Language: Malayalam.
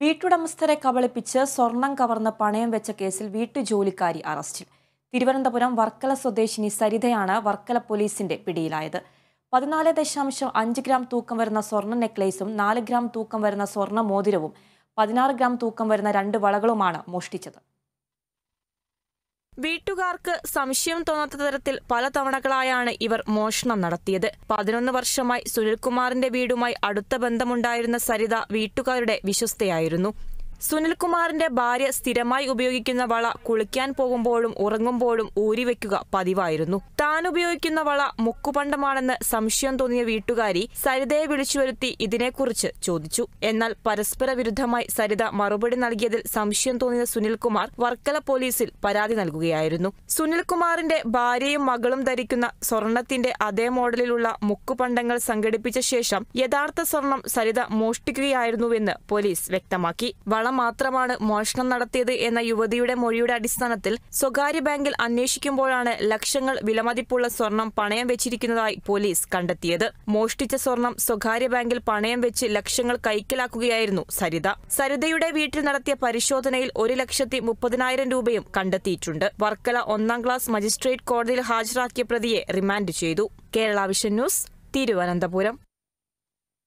വീട്ടുടമസ്ഥരെ കബളിപ്പിച്ച് സ്വർണം കവർന്ന് പണയം വെച്ച കേസിൽ വീട്ടുജോലിക്കാരി അറസ്റ്റിൽ തിരുവനന്തപുരം വർക്കല സ്വദേശിനി സരിതയാണ് വർക്കല പോലീസിന്റെ പിടിയിലായത് പതിനാല് ദശാംശം അഞ്ച് ഗ്രാം തൂക്കം വരുന്ന സ്വർണ്ണ നെക്ലേസും നാല് ഗ്രാം തൂക്കം വരുന്ന സ്വർണ്ണ മോതിരവും പതിനാറ് ഗ്രാം തൂക്കം വരുന്ന രണ്ട് വളകളുമാണ് മോഷ്ടിച്ചത് വീട്ടുകാർക്ക് സംശയം തോന്നാത്ത തരത്തിൽ പല തവണകളായാണ് ഇവർ മോഷണം നടത്തിയത് പതിനൊന്ന് വർഷമായി സുനിൽകുമാറിന്റെ വീടുമായി അടുത്ത ബന്ധമുണ്ടായിരുന്ന സരിത വീട്ടുകാരുടെ വിശ്വസ്തയായിരുന്നു സുനിൽകുമാറിന്റെ ഭാര്യ സ്ഥിരമായി ഉപയോഗിക്കുന്ന വള കുളിക്കാൻ പോകുമ്പോഴും ഉറങ്ങുമ്പോഴും ഊരിവെക്കുക പതിവായിരുന്നു താൻ ഉപയോഗിക്കുന്ന വള മുക്കുപണ്ടമാണെന്ന് സംശയം തോന്നിയ വീട്ടുകാരി സരിതയെ വിളിച്ചു വരുത്തി ഇതിനെക്കുറിച്ച് ചോദിച്ചു എന്നാൽ പരസ്പര വിരുദ്ധമായി സരിത മറുപടി നൽകിയതിൽ സംശയം തോന്നിയ സുനിൽകുമാർ വർക്കല പോലീസിൽ പരാതി നൽകുകയായിരുന്നു സുനിൽകുമാറിന്റെ ഭാര്യയും മകളും ധരിക്കുന്ന സ്വർണത്തിന്റെ അതേ മോഡലിലുള്ള മുക്കുപണ്ടങ്ങൾ സംഘടിപ്പിച്ച ശേഷം യഥാർത്ഥ സ്വർണം സരിത മോഷ്ടിക്കുകയായിരുന്നുവെന്ന് പോലീസ് വ്യക്തമാക്കി വള മാത്രമാണ് മോഷണം നടത്തിയത് എന്ന യുവതിയുടെ മൊഴിയുടെ അടിസ്ഥാനത്തിൽ സ്വകാര്യ ബാങ്കിൽ അന്വേഷിക്കുമ്പോഴാണ് ലക്ഷങ്ങൾ വിലമതിപ്പുള്ള സ്വർണം പണയം വെച്ചിരിക്കുന്നതായി പോലീസ് കണ്ടെത്തിയത് മോഷ്ടിച്ച സ്വർണം സ്വകാര്യ ബാങ്കിൽ പണയം വെച്ച് ലക്ഷങ്ങൾ കൈക്കലാക്കുകയായിരുന്നു സരിത സരിതയുടെ വീട്ടിൽ നടത്തിയ പരിശോധനയിൽ ഒരു ലക്ഷത്തി മുപ്പതിനായിരം രൂപയും കണ്ടെത്തിയിട്ടുണ്ട് വർക്കല ഒന്നാം ക്ലാസ് മജിസ്ട്രേറ്റ് കോടതിയിൽ ഹാജരാക്കിയ പ്രതിയെ റിമാൻഡ് ചെയ്തു കേരള വിഷൻ ന്യൂസ് തിരുവനന്തപുരം